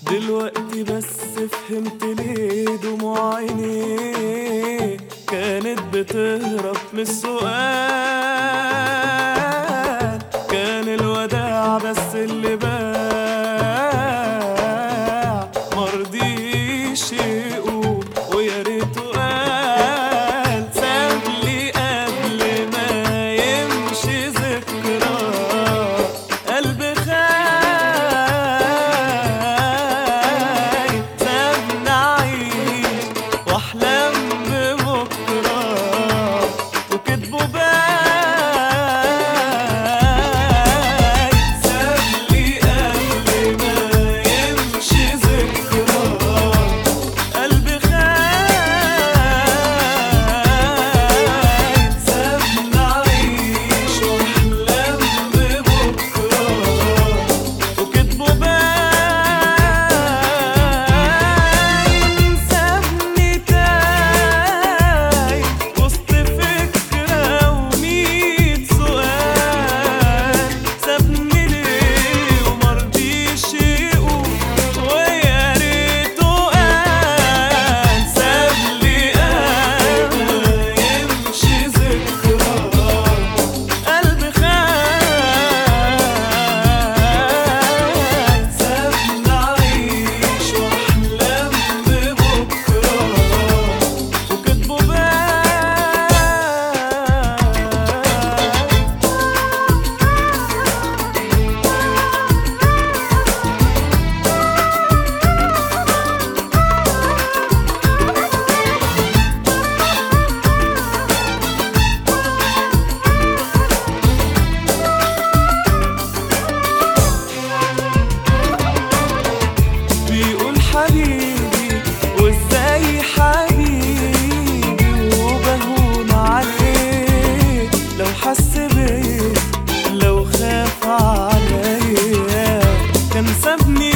دلوقتي بس فهمت ليه دموع عينيه كانت بتهرب من السؤال كان الوداع بس اللي باع مرضيش يقول ويا ريته قال ساب لي قبل ما يمشي ذكرى قلبي خايف سابني اعيش واحلم ببكره وكدبه باين ساب لي قبل ما يمشي ذكرى قلبي خايف سابني اعيش واحلم ببكره وكدبه باين سابني تايه وسط فكرة وميت سؤال سابني ليه ومرضيش يقول ويا ريته قال سابلي قبل ما يمشي ذكرى قلبي خايف سابني أعيش وأحلم ببكرة وكدبه باين بيقول حبيبي وازاي حبيبي وبهون عليه لو حس بيا لو خاف عليا كان سابني